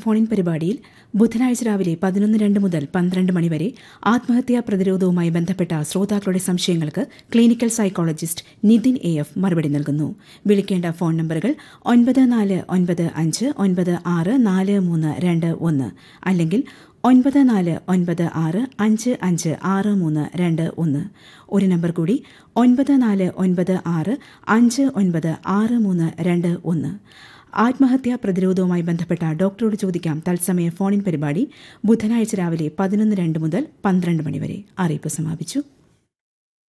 ഫോണിൻ പരിപാടിയിൽ ബുധനാഴ്ച രാവിലെ പതിനൊന്ന് രണ്ട് മുതൽ പന്ത്രണ്ട് മണിവരെ ആത്മഹത്യാ പ്രതിരോധവുമായി ബന്ധപ്പെട്ട ശ്രോതാക്കളുടെ സംശയങ്ങൾക്ക് clinical psychologist Nithin A F മറുപടി നൽകുന്നു വിളിക്കേണ്ട ഫോൺ നമ്പറുകൾ ഒൻപത് നാല് ഒൻപത് അഞ്ച് ഒൻപത് ആറ് നാല് മൂന്ന് രണ്ട് ഒന്ന് അല്ലെങ്കിൽ ഒൻപത് നാല് ഒൻപത് ആറ് അഞ്ച് അഞ്ച് ആറ് മൂന്ന് രണ്ട് ഒന്ന് ഒരു നമ്പർ കൂടി ഒൻപത് നാല് ഒൻപത് ആറ് അഞ്ച് ഒൻപത് ആറ് മൂന്ന് രണ്ട് ഒന്ന് ആത്മഹത്യാ പ്രതിരോധവുമായി ബന്ധപ്പെട്ട ഡോക്ടറോട് ചോദിക്കാം തത്സമയ ഫോണിൻ പരിപാടി ബുധനാഴ്ച രാവിലെ പതിനൊന്ന് രണ്ട് മുതൽ പന്ത്രണ്ട് മണിവരെ അറിയിപ്പ് സമാപിച്ചു